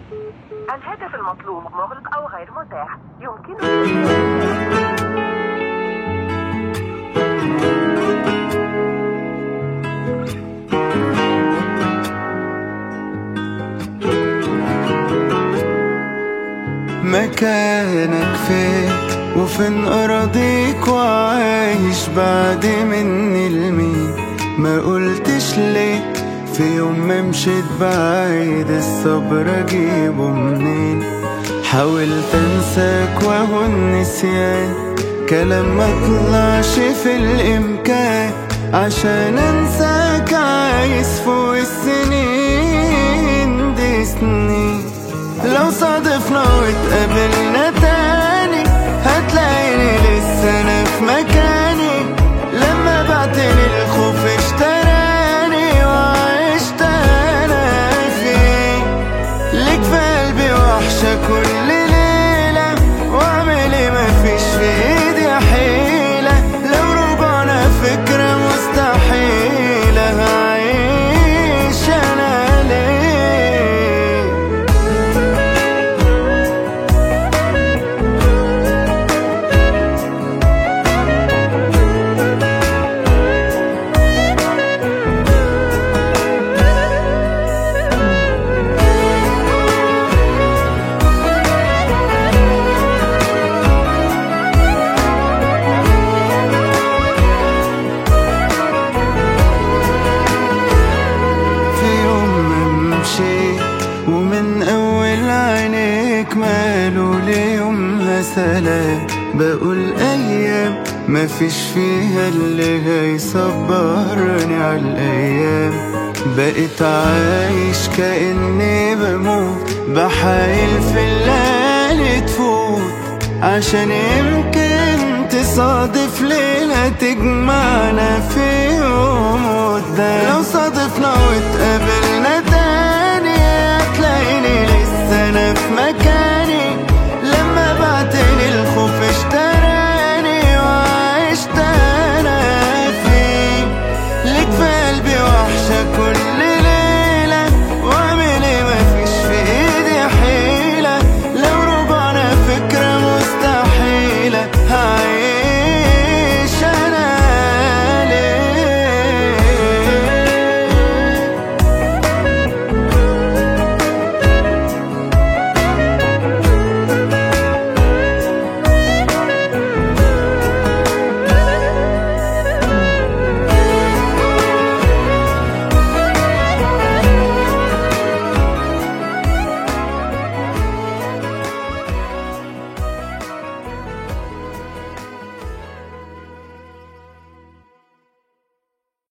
الهاتف المطلوب مغلق أو غير متاح يمكنك مكانك فين وفين أراضيك وعايش بعد مني لمين ما قلتش ليه في يوم ما مشيت بعيد الصبر اجيبه منين حاولت انساك وهو النسيان كلام ما طلعش في الامكان عشان انساك عايز فوق السنين دي سنين لو صادفنا واتقابلنا تاني هتلاقيني لسه انا في مكاني لما بعتني الخوف اشتراني وعشت انا فيه ليك في قلبي وحشة كل ليلة واعمل ايه مفيش في ايدي حيلة لو رجعنا فكرة مستحيلة هعيش انا ليه في يوم ما مشيت ومن اول عينيك ماله ليومها سلام بقول ايام ما فيش فيها اللي هيصبرني على الايام بقيت عايش كاني بموت بحايل في الليالي تفوت عشان يمكن تصادف ليلة تجمعنا في يوم قدام لو صادفنا واتقابلنا